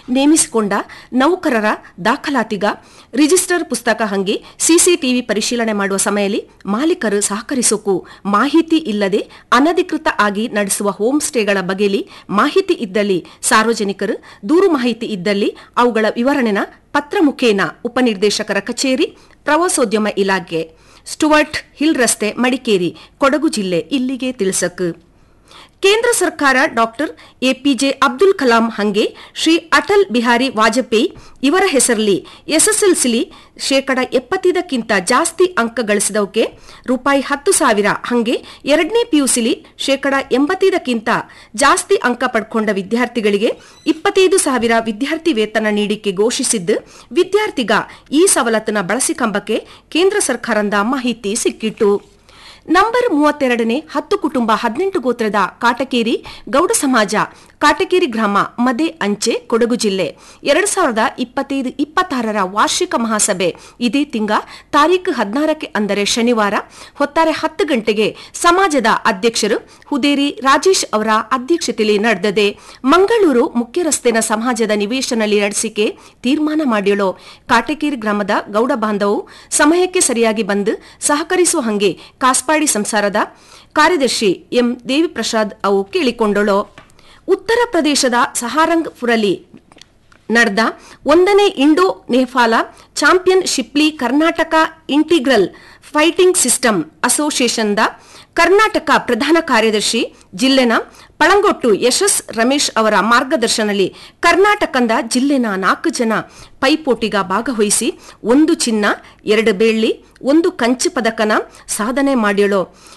ನೇಮಿಸಿಕೊಂಡ ನೌಕರರ ದಾಖಲಾತಿಗ ರಿಜಿಸ್ಟರ್ ಪುಸ್ತಕ ಹಂಗೆ ಸಿಸಿಟಿವಿ ಪರಿಶೀಲನೆ ಮಾಡುವ ಸಮಯದಲ್ಲಿ ಮಾಲೀಕರು ಸಹಕರಿಸೋಕು ಮಾಹಿತಿ ಇಲ್ಲದೆ ಅನಧಿಕೃತ ಆಗಿ ನಡೆಸುವ ಹೋಮ್ ಸ್ಟೇಗಳ ಬಗೆಯಲ್ಲಿ ಮಾಹಿತಿ ಇದ್ದಲ್ಲಿ ಸಾರ್ವಜನಿಕರು ದೂರು ಮಾಹಿತಿ ಇದ್ದಲ್ಲಿ ಅವುಗಳ ವಿವರಣೆನ ಪತ್ರ ಮುಖೇನ ಉಪನಿರ್ದೇಶಕರ ಕಚೇರಿ ಪ್ರವಾಸೋದ್ಯಮ ಇಲಾಖೆ ಸ್ಟುವರ್ಟ್ ಹಿಲ್ ರಸ್ತೆ ಮಡಿಕೇರಿ ಕೊಡಗು ಜಿಲ್ಲೆ ಇಲ್ಲಿಗೆ ತಿಳಿಸಕ್ ಕೇಂದ್ರ ಸರ್ಕಾರ ಡಾಕ್ಟರ್ ಎಪಿಜೆ ಅಬ್ದುಲ್ ಕಲಾಂ ಹಂಗೆ ಶ್ರೀ ಅಟಲ್ ಬಿಹಾರಿ ವಾಜಪೇಯಿ ಇವರ ಹೆಸರಲ್ಲಿ ಎಸ್ಎಸ್ಎಲ್ಸಿಲಿ ಶೇಕಡ ಎಪ್ಪತ್ತೈದಕ್ಕಿಂತ ಜಾಸ್ತಿ ಅಂಕ ಗಳಿಸಿದವಕ್ಕೆ ರೂಪಾಯಿ ಹತ್ತು ಸಾವಿರ ಹಂಗೆ ಎರಡನೇ ಪಿಯುಸಿಲಿ ಶೇಕಡ ಎಂಬತ್ತೈದಕ್ಕಿಂತ ಜಾಸ್ತಿ ಅಂಕ ಪಡ್ಕೊಂಡ ವಿದ್ಯಾರ್ಥಿಗಳಿಗೆ ಇಪ್ಪತ್ತೈದು ಸಾವಿರ ವಿದ್ಯಾರ್ಥಿ ವೇತನ ನೀಡಿಕೆ ಘೋಷಿಸಿದ್ದು ವಿದ್ಯಾರ್ಥಿಗ ಈ ಸವಲತ್ತನ್ನ ಬಳಸಿಕೊಂಬಕ್ಕೆ ಕೇಂದ್ರ ಸರ್ಕಾರದ ಮಾಹಿತಿ ಸಿಕ್ಕಿಟ್ಟು ನಂಬರ್ ಮೂವತ್ತೆರಡನೇ ಹತ್ತು ಕುಟುಂಬ ಹದಿನೆಂಟು ಗೋತ್ರದ ಕಾಟಕೇರಿ ಗೌಡ ಸಮಾಜ ಕಾಟಕೇರಿ ಗ್ರಾಮ ಮದೆ ಅಂಚೆ ಕೊಡಗು ಜಿಲ್ಲೆ ಎರಡ್ ಸಾವಿರದ ಇಪ್ಪತ್ತೈದು ಇಪ್ಪತ್ತಾರರ ವಾರ್ಷಿಕ ಮಹಾಸಭೆ ಇದೇ ತಿಂಗ ತಾರೀಖು ಹದಿನಾರಕ್ಕೆ ಅಂದರೆ ಶನಿವಾರ ಹೊತ್ತಾರೆ ಹತ್ತು ಗಂಟೆಗೆ ಸಮಾಜದ ಅಧ್ಯಕ್ಷರು ಹುದೇರಿ ರಾಜೇಶ್ ಅವರ ಅಧ್ಯಕ್ಷತೆಯಲ್ಲಿ ನಡೆದದೆ ಮಂಗಳೂರು ಮುಖ್ಯ ರಸ್ತೆನ ಸಮಾಜದ ನಿವೇಶನಲ್ಲಿ ನಡೆಸಿಕೆ ತೀರ್ಮಾನ ಮಾಡಿಯಳು ಕಾಟಕೇರಿ ಗ್ರಾಮದ ಗೌಡ ಬಾಂಧವು ಸಮಯಕ್ಕೆ ಸರಿಯಾಗಿ ಬಂದು ಸಹಕರಿಸುವ ಹಂಗೆ ಕಾಸ್ಪಾಡಿ ಸಂಸಾರದ ಕಾರ್ಯದರ್ಶಿ ಎಂ ದೇವಿಪ್ರಸಾದ್ ಅವು ಕೇಳಿಕೊಂಡಳು ಉತ್ತರ ಪ್ರದೇಶದ ಸಹಾರಂಗ್ಪುರಲ್ಲಿ ನಡೆದ ಒಂದನೇ ಇಂಡೋ ನೇಪಾಳ ಚಾಂಪಿಯನ್ ಶಿಪ್ಲಿ ಕರ್ನಾಟಕ ಇಂಟಿಗ್ರಲ್ ಫೈಟಿಂಗ್ ಸಿಸ್ಟಮ್ ಅಸೋಸಿಯೇಷನ್ದ ಕರ್ನಾಟಕ ಪ್ರಧಾನ ಕಾರ್ಯದರ್ಶಿ ಜಿಲ್ಲೆನ ಪಳಂಗೊಟ್ಟು ಯಶಸ್ ರಮೇಶ್ ಅವರ ಮಾರ್ಗದರ್ಶನದಲ್ಲಿ ಕರ್ನಾಟಕದ ಜಿಲ್ಲೆನ ನಾಲ್ಕು ಜನ ಪೈಪೋಟಿಗ ಭಾಗವಹಿಸಿ ಒಂದು ಚಿನ್ನ ಎರಡು ಬೆಳ್ಳಿ ಒಂದು ಕಂಚು ಪದಕನ ಸಾಧನೆ ಮಾಡ್ಯಳು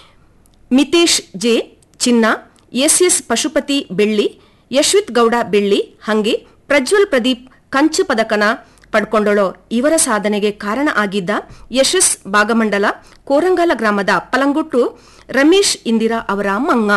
ಮಿತೇಶ್ ಜೆ ಚಿನ್ನ ಎಸ್ಎಸ್ ಪಶುಪತಿ ಬೆಳ್ಳಿ ಯಶ್ವಿತ್ ಗೌಡ ಬೆಳ್ಳಿ ಹಂಗೆ ಪ್ರಜ್ವಲ್ ಪ್ರದೀಪ್ ಕಂಚು ಪದಕನ ಪಡ್ಕೊಂಡಳು ಇವರ ಸಾಧನೆಗೆ ಕಾರಣ ಆಗಿದ್ದ ಯಶಸ್ ಭಾಗಮಂಡಲ ಕೋರಂಗಾಲ ಗ್ರಾಮದ ಪಲಂಗೊಟ್ಟು ರಮೇಶ್ ಇಂದಿರಾ ಅವರ ಮಂಗ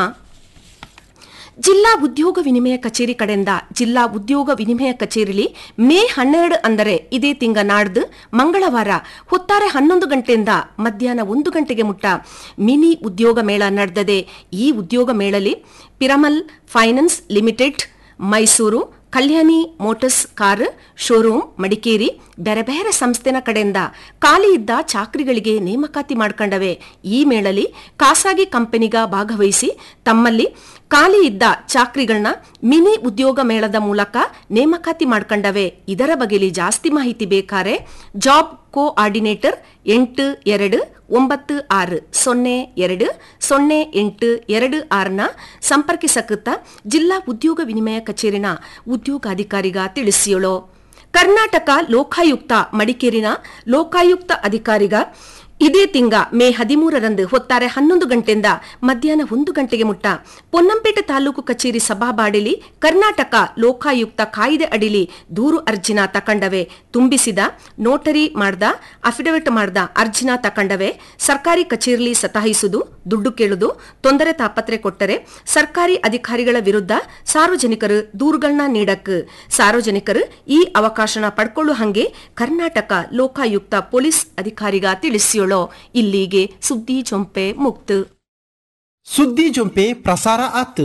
ಜಿಲ್ಲಾ ಉದ್ಯೋಗ ವಿನಿಮಯ ಕಚೇರಿ ಕಡೆಯಿಂದ ಜಿಲ್ಲಾ ಉದ್ಯೋಗ ವಿನಿಮಯ ಕಚೇರಿಲಿ ಮೇ ಹನ್ನೆರಡು ಅಂದರೆ ಇದೇ ತಿಂಗ ನಾಡ್ದು ಮಂಗಳವಾರ ಹೊತ್ತಾರೆ ಹನ್ನೊಂದು ಗಂಟೆಯಿಂದ ಮಧ್ಯಾಹ್ನ ಒಂದು ಗಂಟೆಗೆ ಮುಟ್ಟ ಮಿನಿ ಉದ್ಯೋಗ ಮೇಳ ನಡೆದದೆ ಈ ಉದ್ಯೋಗ ಮೇಳಲಿ Piramal finance limited Mysuru Kalyani motors car showroom Madikeri ಬೇರೆ ಬೇರೆ ಸಂಸ್ಥೆನ ಕಡೆಯಿಂದ ಖಾಲಿ ಇದ್ದ ಚಾಕ್ರಿಗಳಿಗೆ ನೇಮಕಾತಿ ಮಾಡ್ಕೊಂಡವೆ ಈ ಮೇಳಲಿ ಖಾಸಗಿ ಕಂಪನಿಗ ಭಾಗವಹಿಸಿ ತಮ್ಮಲ್ಲಿ ಖಾಲಿ ಇದ್ದ ಚಾಕ್ರಿಗಳನ್ನ ಮಿನಿ ಉದ್ಯೋಗ ಮೇಳದ ಮೂಲಕ ನೇಮಕಾತಿ ಮಾಡ್ಕೊಂಡವೆ ಇದರ ಬಗೆಲಿ ಜಾಸ್ತಿ ಮಾಹಿತಿ ಬೇಕಾರೆ ಜಾಬ್ ಕೋಆರ್ಡಿನೇಟರ್ ಎಂಟು ಎರಡು ಒಂಬತ್ತು ಆರು ಸೊನ್ನೆ ಎರಡು ಸೊನ್ನೆ ಎಂಟು ಎರಡು ಆರನ ಸಂಪರ್ಕಿಸಕುತ್ತ ಜಿಲ್ಲಾ ಉದ್ಯೋಗ ವಿನಿಮಯ ಕಚೇರಿನ ಉದ್ಯೋಗಾಧಿಕಾರಿಗ ತಿಳಿಸಿಯಳು ಕರ್ನಾಟಕ ಲೋಕಾಯುಕ್ತ ಮಡಿಕೇರಿನ ಲೋಕಾಯುಕ್ತ ಅಧಿಕಾರಿಗ ಇದೇ ತಿಂಗ ಮೇ ಹದಿಮೂರರಂದು ಹೊತ್ತಾರೆ ಹನ್ನೊಂದು ಗಂಟೆಯಿಂದ ಮಧ್ಯಾಹ್ನ ಒಂದು ಗಂಟೆಗೆ ಮುಟ್ಟ ಪೊನ್ನಂಪೇಟೆ ತಾಲೂಕು ಕಚೇರಿ ಸಭಾಬಾಡಿಲಿ ಕರ್ನಾಟಕ ಲೋಕಾಯುಕ್ತ ಕಾಯ್ದೆ ಅಡಿಲಿ ದೂರು ಅರ್ಜಿನ ತಕಂಡವೆ ತುಂಬಿಸಿದ ನೋಟರಿ ಮಾಡ್ದ ಅಫಿಡವಿಟ್ ಮಾಡ್ದ ಅರ್ಜಿನ ತಕಂಡವೆ ಸರ್ಕಾರಿ ಕಚೇರಿಲಿ ಸತಾಯಿಸುವುದು ದುಡ್ಡು ಕೇಳುದು ತೊಂದರೆ ತಾಪತ್ರೆ ಕೊಟ್ಟರೆ ಸರ್ಕಾರಿ ಅಧಿಕಾರಿಗಳ ವಿರುದ್ಧ ಸಾರ್ವಜನಿಕರು ದೂರುಗಳನ್ನ ನೀಡಕ್ ಸಾರ್ವಜನಿಕರು ಈ ಅವಕಾಶನ ಪಡ್ಕೊಳ್ಳೋ ಹಂಗೆ ಕರ್ನಾಟಕ ಲೋಕಾಯುಕ್ತ ಪೊಲೀಸ್ ಅಧಿಕಾರಿಗ ತಿಳಿಸಿಯೋಳು ಇಲ್ಲಿಗೆ ಸುದ್ದಿ ಚೊಂಪೆ ಮುಕ್ತ ಸುದ್ದಿ ಜೊಂಪೆ ಪ್ರಸಾರ ಆತು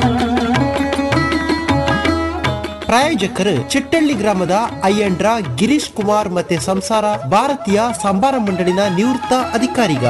ಪ್ರಾಯೋಜಕರು ಚಿಟ್ಟಳ್ಳಿ ಗ್ರಾಮದ ಅಯ್ಯಂಡ್ರ ಗಿರೀಶ್ ಕುಮಾರ್ ಮತ್ತೆ ಸಂಸಾರ ಭಾರತೀಯ ಸಂಬಾರ ಮಂಡಳಿನ ನಿವೃತ್ತ ಅಧಿಕಾರಿಗ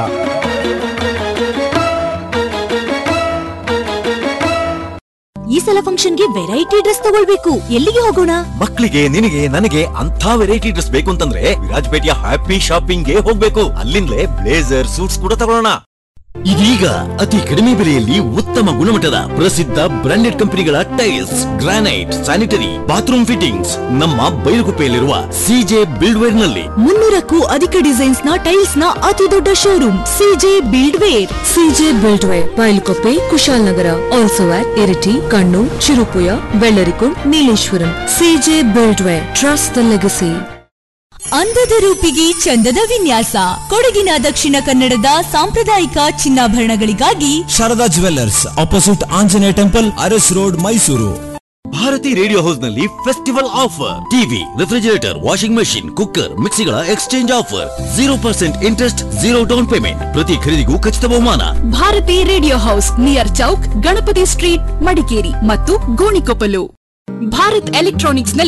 ಈ ಸಲ ಫಂಕ್ಷನ್ಗೆ ವೆರೈಟಿ ಡ್ರೆಸ್ ತಗೊಳ್ಬೇಕು ಎಲ್ಲಿಗೆ ಹೋಗೋಣ ಮಕ್ಕಳಿಗೆ ನಿನಗೆ ನನಗೆ ಅಂತ ವೆರೈಟಿ ಡ್ರೆಸ್ ಬೇಕು ಅಂತಂದ್ರೆ ವಿರಾಜಪೇಟೆಯ ಹ್ಯಾಪಿ ಶಾಪಿಂಗ್ ಗೆ ಹೋಗ್ಬೇಕು ಅಲ್ಲಿಂದಲೇ ಬ್ಲೇಸರ್ ಸೂಟ್ಸ್ ಕೂಡ ತಗೊಳ್ಳೋಣ ಇದೀಗ ಅತಿ ಕಡಿಮೆ ಬೆಲೆಯಲ್ಲಿ ಉತ್ತಮ ಗುಣಮಟ್ಟದ ಪ್ರಸಿದ್ಧ ಬ್ರಾಂಡೆಡ್ ಕಂಪನಿಗಳ tiles granite sanitary bathroom fittings ನಮ್ಮ ಬೈಲುಗುಪ್ಪೆಯಲ್ಲಿರುವ ಸಿಜೆ ಬಿಲ್ಡ್ವೇರ್ ನಲ್ಲಿ ಮುನ್ನೂರಕ್ಕೂ ಅಧಿಕ ಡಿಸೈನ್ಸ್ ನ ಟೈಲ್ಸ್ ನ ಅತಿ ದೊಡ್ಡ showroom CJ buildware CJ buildware Bylakuppe Kushalnagar also at Iritty Kannur Cherupuzha Vellarikundu Nileshwaram CJ buildware trust the legacy ಅಂದದ ರೂಪಿಗೆ ಚಂದದ ವಿನ್ಯಾಸ ಕೊಡಗಿನ ದಕ್ಷಿಣ ಕನ್ನಡದ ಸಾಂಪ್ರದಾಯಿಕ ಚಿನ್ನಾಭರಣಗಳಿಗಾಗಿ Sharada jewellers opposite Anjaneya temple Aras road Mysuru Bharathi radio house ನಲ್ಲಿ festival offer TV refrigerator washing machine cooker ಮಿಕ್ಸಿಗಳ exchange offer zero percent interest zero down payment ಪ್ರತಿ ಖರೀದಿಗೂ ಖಚಿತ ಬಹುಮಾನ Bharathi radio house near Chowk Ganapati street Madikeri ಮತ್ತು ಗೋಣಿಕೊಪ್ಪಲು ಭಾರತ್ ಎಲೆಕ್ಟ್ರಾನಿಕ್ಸ್ ನಲ್ಲಿ